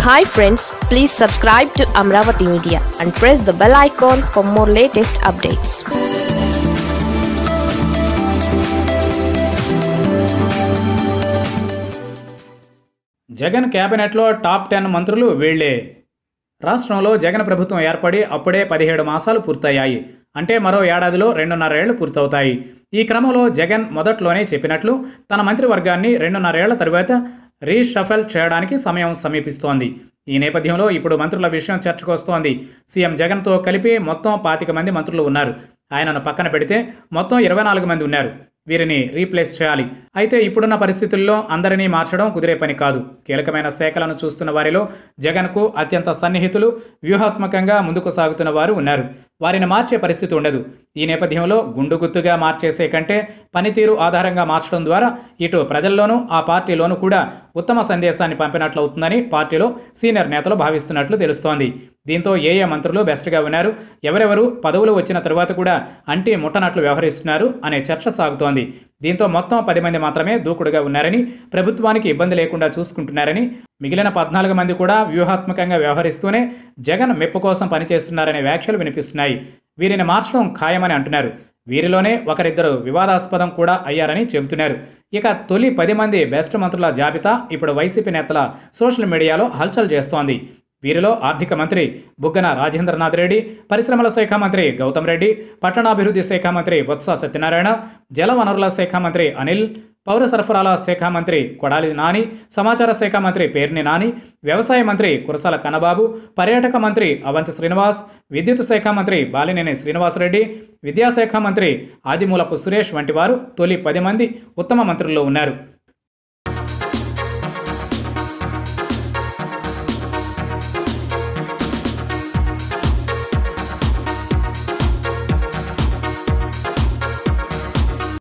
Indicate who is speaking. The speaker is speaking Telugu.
Speaker 1: hi friends please subscribe to Amaravati media and press the bell icon for more latest updates
Speaker 2: Jagan కేబినెట్లో టాప్ టెన్ మంత్రులు వీళ్లే రాష్ట్రంలో జగన్ ప్రభుత్వం ఏర్పడి అప్పుడే పదిహేడు మాసాలు పూర్తయ్యాయి అంటే మరో ఏడాదిలో రెండున్నరేళ్లు పూర్తవుతాయి ఈ క్రమంలో జగన్ మొదట్లోనే చెప్పినట్లు తన మంత్రివర్గాన్ని రెండున్నరేళ్ల తరువాత రీషఫల్ చేయడానికి సమయం సమీపిస్తోంది ఈ నేపథ్యంలో ఇప్పుడు మంత్రుల విషయం చర్చకు వస్తోంది సీఎం జగన్తో కలిపి మొత్తం పాతిక మంది మంత్రులు ఉన్నారు ఆయనను పక్కన పెడితే మొత్తం ఇరవై నాలుగు మంది ఉన్నారు వీరిని రీప్లేస్ చేయాలి అయితే ఇప్పుడున్న పరిస్థితుల్లో అందరినీ మార్చడం కుదిరే పని కాదు కీలకమైన శాఖలను చూస్తున్న వారిలో జగన్కు అత్యంత సన్నిహితులు వ్యూహాత్మకంగా ముందుకు సాగుతున్న వారు ఉన్నారు వారిని మార్చే పరిస్థితి ఉండదు ఈ నేపథ్యంలో గుండుగుత్తుగా మార్చేసే కంటే పనితీరు ఆధారంగా మార్చడం ద్వారా ఇటు ప్రజల్లోనూ ఆ పార్టీలోనూ కూడా ఉత్తమ సందేశాన్ని పంపినట్లవుతుందని పార్టీలో సీనియర్ నేతలు భావిస్తున్నట్లు తెలుస్తోంది దీంతో ఏ ఏ మంత్రులు బెస్ట్గా ఉన్నారు ఎవరెవరు పదవులు వచ్చిన తరువాత కూడా అంటి ముట్టనట్లు వ్యవహరిస్తున్నారు అనే చర్చ సాగుతోంది దీంతో మొత్తం పది మంది మాత్రమే దూకుడుగా ఉన్నారని ప్రభుత్వానికి ఇబ్బంది లేకుండా చూసుకుంటున్నారని మిగిలిన పద్నాలుగు మంది కూడా వ్యూహాత్మకంగా వ్యవహరిస్తూనే జగన్ మెప్పు కోసం పనిచేస్తున్నారనే వ్యాఖ్యలు వినిపిస్తున్నాయి వీరిని మార్చడం ఖాయమని అంటున్నారు వీరిలోనే ఒకరిద్దరు వివాదాస్పదం కూడా అయ్యారని చెబుతున్నారు ఇక తొలి పది మంది బెస్ట్ మంత్రుల జాబితా ఇప్పుడు వైసీపీ నేతల సోషల్ మీడియాలో హల్చల్ చేస్తోంది వీరిలో ఆర్థిక మంత్రి బుగ్గన రాజేంద్రనాథ్ రెడ్డి పరిశ్రమల శాఖ మంత్రి గౌతమ్ రెడ్డి పట్టణాభివృద్ధి శాఖ మంత్రి బొత్స సత్యనారాయణ జలవనరుల శాఖ మంత్రి అనిల్ పౌర సరఫరాల శాఖ మంత్రి కొడాలి నాని సమాచార శాఖ మంత్రి పేర్ని నాని వ్యవసాయ మంత్రి కురసాల కన్నబాబు పర్యాటక మంత్రి అవంతి శ్రీనివాస్ విద్యుత్ శాఖ మంత్రి బాలినేని శ్రీనివాసరెడ్డి విద్యాశాఖ మంత్రి ఆదిమూలపు సురేష్ వంటి వారు తొలి పది మంది ఉత్తమ మంత్రుల్లో ఉన్నారు